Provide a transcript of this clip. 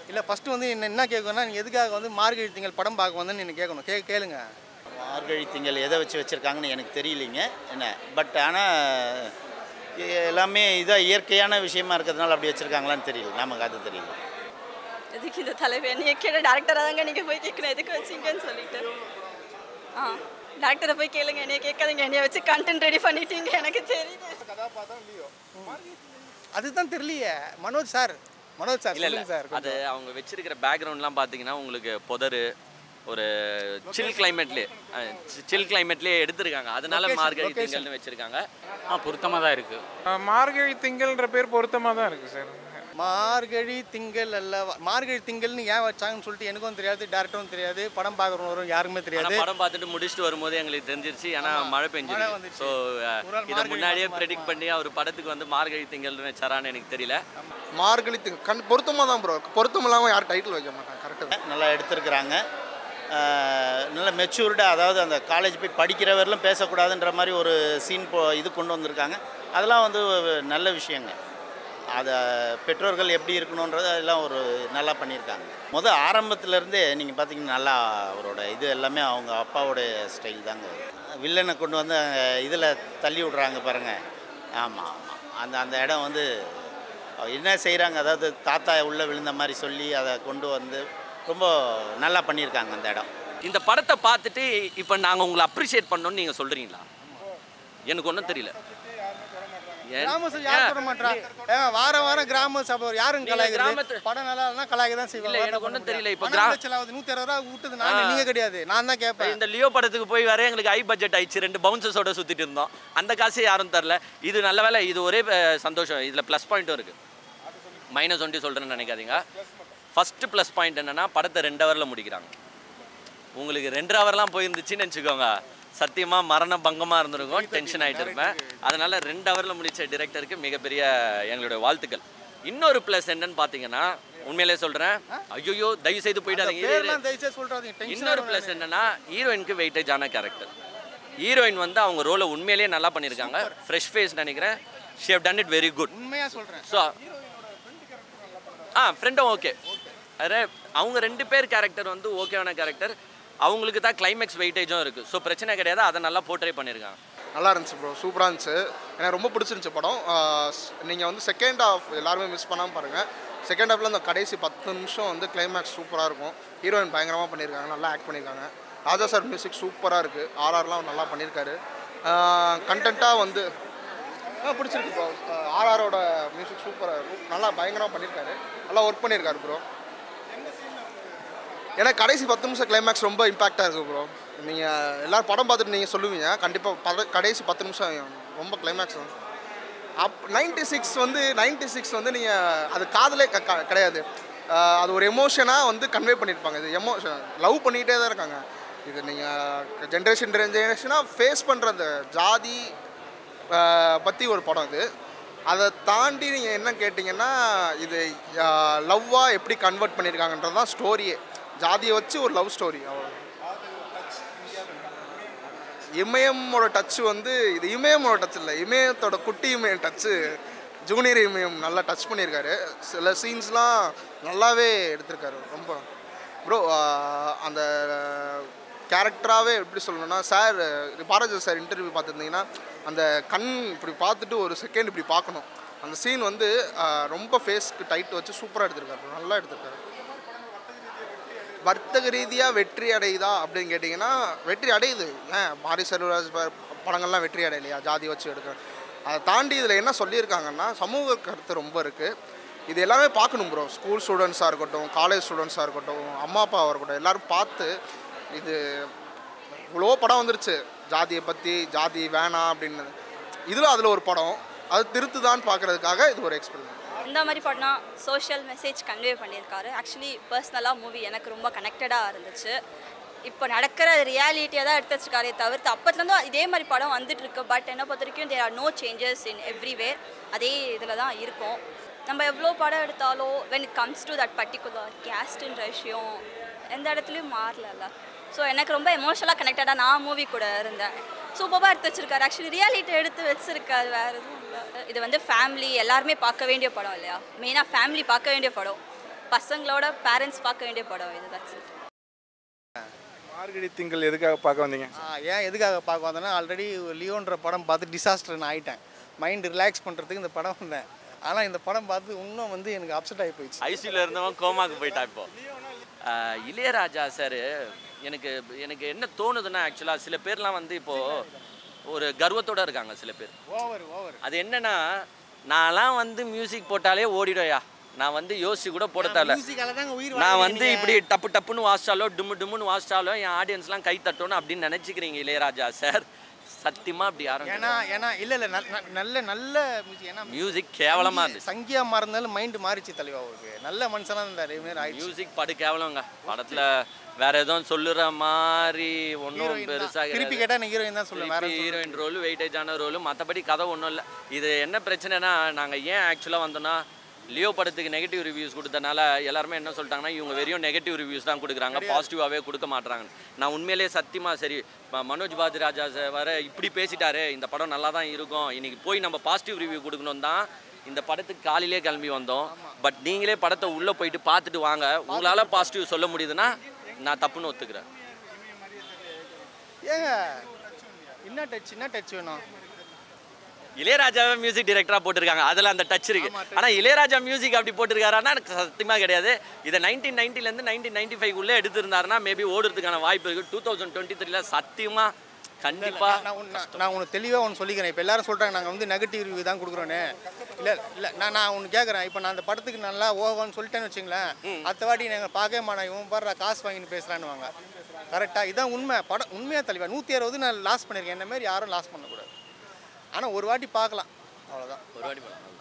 இல்லை ஃபஸ்ட்டு வந்து என்ன என்ன கேட்கணும்னா நீங்கள் எதுக்காக வந்து மார்கழி திங்கள் படம் பார்க்க வந்தேன்னு என்ன கேட்கணும் கே கேளுங்க மார்கழி திங்கள் எதை வச்சு வச்சுருக்காங்கன்னு எனக்கு தெரியலைங்க என்ன பட் ஆனால் எல்லாமே இதாக இயற்கையான விஷயமா இருக்கிறதுனால அப்படி வச்சுருக்காங்களான்னு தெரியல நமக்கு அது தெரியல எதுக்கு இந்த தலைவர் என்னைய கேட்ட டேரக்டராக தாங்க நீங்கள் போய் கேட்கணும் எதுக்கு வச்சிங்கன்னு சொல்லிட்டு ஆ டேரக்டரை போய் கேளுங்க என்னைய கேட்காதீங்க என்னைய வச்சு கண்டென்ட் ரெடி பண்ணிட்டீங்க எனக்கு தெரியுது அதுதான் தெரியலையே மனோஜ் சார் மனோஜ் சார் இல்லை இல்லை சொல்லுங்க சார் அது அவங்க வச்சிருக்கிற பேக்ரவுண்ட்லாம் பார்த்தீங்கன்னா உங்களுக்கு புதரு ஒரு சில் கிளைமேட்லேயே சில் கிளைமேட்லேயே எடுத்திருக்காங்க அதனால Location, மார்கழி location. திங்கள்னு வச்சிருக்காங்க ஆ பொருத்தமாக தான் இருக்குது மார்கழி திங்கள்ன்ற பேர் பொருத்தமாக தான் இருக்குது சார் மார்கழி திங்கள் அல்ல மார்கழி திங்கள்னு ஏன் வச்சாங்கன்னு சொல்லிட்டு எனக்கும் தெரியாது டேரக்டரும் தெரியாது படம் பார்க்குறவரும் யாருக்குமே ஆனா தெரியாது படம் பார்த்துட்டு முடிச்சுட்டு வரும்போது எங்களுக்கு தெரிஞ்சிருச்சு ஏன்னா மழை மழை பெஞ்சிருக்கு வந்துருச்சு. ஸோ ஒரு நாள் இதை மார்கழி முன்னாடியே மாசமா ப்ரெடிக்ட் பண்ணி அவர் படத்துக்கு வந்து மார்கழி திங்கள்னு வச்சாரான்னு எனக்கு தெரியல மார்கழி திங்க கண் பொருத்தமாக தான் ப்ரோ பொருத்தம் இல்லாமல் யாரும் டைட்டில் வைக்க மாட்டாங்க கரெக்டாக நல்லா எடுத்திருக்கிறாங்க ஆஹ் நல்ல மெச்சூர்டாக அதாவது அந்த காலேஜ் போய் படிக்கிறவரெல்லாம் பேசக்கூடாதுன்ற மாதிரி ஒரு சீன் போ இது கொண்டு வந்திருக்காங்க அதெல்லாம் வந்து ஒரு நல்ல விஷயங்க அதை பெற்றோர்கள் எப்படி இருக்கணுன்றது அதெல்லாம் ஒரு நல்லா பண்ணியிருக்காங்க முதல் ஆரம்பத்துலேருந்தே நீங்கள் பார்த்தீங்கன்னா நல்லா அவரோட இது எல்லாமே அவங்க அப்பாவோட ஸ்டைல் தாங்க வில்லனை கொண்டு வந்து இதில் தள்ளி விட்றாங்க பாருங்கள் ஆமாம் ஆமாம் அந்த அந்த இடம் வந்து என்ன செய்கிறாங்க அதாவது தாத்தா உள்ளே விழுந்த மாதிரி சொல்லி அதை கொண்டு வந்து ரொம்ப நல்லா பண்ணியிருக்காங்க அந்த இடம் இந்த படத்தை பார்த்துட்டு இப்போ நாங்கள் உங்களை அப்ரிஷியேட் பண்ணோம்னு நீங்கள் சொல்கிறீங்களா எனக்கு ஒன்றும் தெரியல ஏன்? கிராம சபை யாரும் சொல்ல மாட்டா ஏங்க வாரம் வாரம் கிராம சபை யாரும் நீங்க கலாய்க்கிறது கிராமத்து- படம் நல்லா இல்லைனா கலாய்க்க தான் இல்ல, செய்வாங்க எனக்கு ஒண்ணும் தெரியல. இப்ப பணம் கிரா- லட்சம் நூற்றி அறுபது ரூபா விட்டது நான் நீங்க கிடையாது நான் தான் கேட்பேன் இந்த லியோ படத்துக்கு போய் வர எங்களுக்கு ஹை பட்ஜெட் ஆயிடுச்சு ரெண்டு பவுன்சஸோட சுற்றிட்டு இருந்தோம் அந்த காசு யாரும் தரல இது நல்ல வேலை இது ஒரே அஹ், சந்தோஷம் இதில் ப்ளஸ் பாயிண்ட்டும் இருக்குது மைனஸ் ஒன்டி சொல்கிறேன்னு நினைக்காதீங்க ஃபஸ்ட்டு ப்ளஸ் பாயிண்ட் என்னென்னா படத்தை ரெண்டு ஹவரில் முடிக்கிறாங்க உங்களுக்கு ரெண்டு ஹவர்லாம் போயிருந்துச்சுன்னு வச்சுக்கோங்க சத்தியமாக மரண பங்கமாக இருந்திருக்கும் டென்ஷன் ஆகிட்டு இருப்பேன் அதனால் ரெண்டு ஹவரில் முடித்த டிரெக்டருக்கு மிகப்பெரிய எங்களுடைய வாழ்த்துக்கள் இன்னொரு ப்ளஸ் என்னன்னு பார்த்தீங்கன்னா உண்மையிலே சொல்கிறேன் ஐயோ தயவு செய்து போயிடாதீங்க இரு, இரு. பேர்லாம் தயவுசெய்து சொல்றாதீங்க டென்ஷன் இன்னொரு ப்ளஸ் என்னன்னா ஹீரோயினுக்கு வெயிட்டேஜ் ஆன கேரக்டர் ஹீரோயின் வந்து அவங்க ரோலை உண்மையிலேயே நல்லா பண்ணியிருக்காங்க ஃப்ரெஷ் ஃபேஸ் நினைக்கிறேன் she have done it very good உண்மையா சொல்றேன் ஸோ ஆ ஃப்ரெண்டும் ஓகே அரே அவங்க ரெண்டு பேர் கேரக்டர் வந்து ஓகேவான கேரக்டர் அவங்களுக்கு தான் கிளைமேக்ஸ் வெயிட்டேஜும் இருக்குது ஸோ பிரச்சனை கிடையாது அதை நல்லா போர்ட்ரே பண்ணியிருக்காங்க நல்லா இருந்துச்சு ப்ரோ சூப்பராக இருந்துச்சு எனக்கு ரொம்ப பிடிச்சிருந்துச்சு படம் நீங்கள் வந்து செகண்ட் ஹாஃப் எல்லாருமே மிஸ் பண்ணாமல் பாருங்கள் செகண்ட் ஹாஃபில் அந்த கடைசி பத்து நிமிஷம் வந்து கிளைமேக்ஸ் சூப்பராக இருக்கும் ஹீரோயின் பயங்கரமாக பண்ணியிருக்காங்க நல்லா ஆக்ட் பண்ணியிருக்காங்க ராஜா சார் மியூசிக் சூப்பராக இருக்குது ஆர்ஆர்லாம் நல்லா பண்ணியிருக்காரு கண்டென்ட்டாக வந்து ஆ பிடிச்சிருக்கு ப்ரோ ஆர்ஆரோட மியூசிக் சூப்பராக இருக்கும் நல்லா பயங்கரமாக பண்ணியிருக்காரு நல்லா ஒர்க் பண்ணியிருக்காரு ப்ரோ ஏன்னா கடைசி பத்து நிமிஷம் கிளைமேக்ஸ் ரொம்ப இம்பாக்டாக இருக்குது ப்ரோ நீங்கள் எல்லோரும் படம் பார்த்துட்டு நீங்கள் சொல்லுவீங்க கண்டிப்பாக பத கடைசி பத்து நிமிஷம் ரொம்ப கிளைமேக்ஸ் அப் நைன்டி சிக்ஸ் வந்து நைன்டி சிக்ஸ் வந்து நீங்கள் அது காதலே க- க- கிடையாது ஆஹ் அது ஒரு எமோஷனாக வந்து கன்வே பண்ணியிருப்பாங்க இது எமோஷன் லவ் பண்ணிகிட்டே தான் இருக்காங்க இது நீங்கள் ஜென்ரேஷன் ஜென்ரேஷனாக ஃபேஸ் பண்ணுற அந்த ஜாதி பற்றி ஒரு படம் இது அதை தாண்டி நீங்கள் என்ன கேட்டிங்கன்னா இது லவ்வாக எப்படி கன்வெர்ட் பண்ணியிருக்காங்கன்றது தான் ஸ்டோரியே ஜாதியை வச்சு ஒரு லவ் ஸ்டோரி அவ்வளோ இமயமோட டச் வந்து இது இமயமோட டச் இல்லை இமயத்தோட குட்டி இமயம் டச்சு ஜூனியர் இமயம் நல்லா டச் பண்ணியிருக்காரு சில சீன்ஸ்லாம் நல்லாவே எடுத்திருக்காரு ரொம்ப ப்ரோ அந்த கேரக்டராகவே எப்படி சொல்லணும்னா சார் பாரதி சார் இன்டர்வியூ பார்த்துருந்தீங்கன்னா அந்த கண் இப்படி பார்த்துட்டு ஒரு செகண்ட் இப்படி பார்க்கணும் அந்த சீன் வந்து ஆஹ், ரொம்ப ஃபேஸ்க்கு டைட் வச்சு சூப்பராக எடுத்திருக்காரு நல்லா எடுத்திருக்காரு வர்த்தக ரீதியாக வெற்றி அடையுதா அப்படின்னு கேட்டிங்கன்னா வெற்றி அடையுது ஏன் மாரி செல்வராஜ் ப- படங்கள்லாம் வெற்றி அடையலையா ஜாதி வச்சு எடுக்கிறேன் அதை தாண்டி இதில் என்ன சொல்லியிருக்காங்கன்னா சமூக கருத்து ரொம்ப இருக்குது இது எல்லாமே பார்க்கணும் ப்ரோ ஸ்கூல் ஸ்டூடெண்ட்ஸாக இருக்கட்டும் காலேஜ் ஸ்டூடெண்ட்ஸாக இருக்கட்டும் அம்மா அப்பாவாக இருக்கட்டும் எல்லாரும் பார்த்து இது இவ்வளோ படம் வந்துருச்சு ஜாதியை பற்றி ஜாதி வேணாம் அப்படின்னு இதில் அதில் ஒரு படம் அது திருத்துதான்னு பார்க்குறதுக்காக இது ஒரு எக்ஸ்பெரிமெண்ட் இந்த மாதிரி படம் சோஷியல் மெசேஜ் கன்வே பண்ணியிருக்காரு ஆக்சுவலி பர்சனலாக மூவி எனக்கு ரொம்ப கனெக்டடாக இருந்துச்சு இப்போ நடக்கிற ரியாலிட்டியை தான் எடுத்து வச்சிருக்காரே தவிர்த்து அப்பத்துலேருந்து இதே மாதிரி படம் வந்துட்டு இருக்கு பட் என்ன பொறுத்த வரைக்கும் there are no changes in everywhere அதே இதில் தான் இருக்கும் நம்ம எவ்வளோ படம் எடுத்தாலும் when it comes to that particular கேஸ்ட்ன்ற விஷயம் எந்த இடத்துலையும் மாறலல்ல ஸோ எனக்கு ரொம்ப எமோஷனலாக கனெக்டடாக நான் மூவி கூட இருந்தேன் சூப்பராக எடுத்து வச்சிருக்காரு ஆக்சுவலி ரியாலிட்டி எடுத்து வச்சிருக்காரு வேறு எதுவும் இல்லை இது வந்து ஃபேமிலி எல்லாருமே பார்க்க வேண்டிய படம் இல்லையா மெயினாக ஃபேமிலி பார்க்க வேண்டிய படம் பசங்களோட பேரண்ட்ஸ் பார்க்க வேண்டிய படம் இது தட்ஸ் மார்கழி திங்கள் எதுக்காக பார்க்க வந்தீங்க ஆ, ஏன் எதுக்காக பார்க்க வந்தேன்னா ஆல்ரெடி லியோன்ற படம் பார்த்து டிசாஸ்டர் நான் ஆயிட்டேன் மைண்ட் ரிலாக்ஸ் பண்ணுறதுக்கு இந்த படம் வந்தேன் ஆனால் இந்த படம் பார்த்து இன்னும் வந்து எனக்கு அப்செட் ஆகி போயிடுச்சு ஐசியூல இருந்தவன் கோமாக்கு போயிட்டா இப்போ ஆஹ் இளையராஜா சார் எனக்கு எனக்கு என்ன தோணுதுன்னா ஆக்சுவலாக சில பேர்லாம் வந்து இப்போ ஒரு கர்வத்தோட இருக்காங்க சில பேர் ஓவர் ஓவர் அது என்னன்னா நான்லாம் வந்து மியூசிக் போட்டாலே ஓடிடும்யா நான் வந்து யோசிச்சு கூட போட தேவையில்ல மியூசிக்கால தாங்க உயிர் நான் வாழ்றீங்க வந்து நீங்க. இப்படி டப்பு டப்புன்னு வாசிச்சாலோ டும்மு டும்முன்னு வாசிச்சாலோ என் ஆடியன்ஸ்லாம் கை தட்டணும் அப்படின்னு நினச்சிக்கிறீங்க இளையராஜா சார் சத்தியமாக அப்படி யாரும் ஏன்னா ஏன்னா இல்லை இல்லை நல்ல நல்ல மியூசிக் ஏன்னா மியூசிக் கேவலமாக இருந்துச்சு சங்கியா மாறினாலும் மைண்டு மாறிச்சு தலைவா அவருக்கு நல்ல மனுஷனா இருந்தார் இவனே ஆயிடுச்சு மியூசிக் படு கேவலங்க படத்தில் வேற எதுவும் சொல்லுற மாதிரி ஒன்றும் ஹீரோயின் பெருசாக திருப்பி கேட்டா நீ ஹீரோயின் தான் சொல்லுவேன் வேற எதுவும் சொல்ல ஹீரோயின் ரோல் வெயிட்டேஜான ரோல் மற்றபடி கதை ஒன்றும் இல்லை இது என்ன பிரச்சனைனா நாங்கள் ஏன் ஆக்சுவலாக வந்தோம்னா லியோ படத்துக்கு நெகட்டிவ் ரிவ்யூஸ் கொடுத்தனால எல்லாருமே என்ன சொல்லிட்டாங்கன்னா இவங்க வெறும் நெகட்டிவ் ரிவ்யூஸ் தான் கொடுக்குறாங்க பாசிட்டிவாகவே கொடுக்க மாட்றாங்க நான் உண்மையிலேயே சத்தியமாக சரி ம- மனோஜ் பாஜராஜா சார் வர இப்படி பேசிட்டாரு இந்த படம் நல்லா தான் இருக்கும் இன்னைக்கு போய் நம்ம பாசிட்டிவ் ரிவ்யூ கொடுக்கணும் தான் இந்த படத்துக்கு காலையிலே கிளம்பி வந்தோம் பட் நீங்களே படத்தை உள்ளே போயிட்டு பார்த்துட்டு வாங்க உங்களால் பாசிட்டிவ் சொல்ல முடியுதுன்னா நான் தப்புன்னு ஒத்துக்கிறேன் ஏங்க என்ன டச் என்ன டச் வேணும் இளையராஜாவை மியூசிக் டைரக்டரா போட்டிருக்காங்க அதில் அந்த டச் இருக்கு ஆனால் இளையராஜா மியூசிக் அப்படி போட்டிருக்காருன்னா எனக்கு சத்தியமாக கிடையாது இதை நைன்டீன் நைன்ட்டிலேருந்து நைன்டீன் நைன்டி ஃபைவ் உள்ளே எடுத்திருந்தாருன்னா மேபி ஓடுறதுக்கான வாய்ப்பு இருக்குது டூ தௌசண்ட் டுவெண்ட்டி த்ரீல சத்தியமாக கண்டிப்பாக நான் உன் நான் நான் உனக்கு தெளிவாக ஒன்று சொல்லிக்கிறேன் இப்போ எல்லாரும் சொல்கிறாங்க நாங்கள் வந்து நெகட்டிவ் ரிவ்யூ தான் கொடுக்குறோன்னு இல்லை இல்லை நான் நான் ஒன்று கேட்குறேன் இப்போ நான் அந்த படத்துக்கு நல்லா ஓவான்னு சொல்லிட்டேன்னு வச்சுங்களேன் அடுத்த வாட்டி நாங்கள் பார்க்கவே மாட்டோம் இவன் பாரு காசு வாங்கின்னு பேசுகிறான்னு வாங்க கரெக்டாக இதான் உண்மை படம் உண்மையாக தெளிவா நூற்றி அறுபது நான் லாஸ் பண்ணியிருக்கேன் என்ன மாதிரி யாரும் லாஸ் பண்ணக்கூடாது ஆனால் ஒரு வாட்டி பார்க்கலாம் அவ்வளோதான் ஒரு வாட்டி பண்ணலாம்.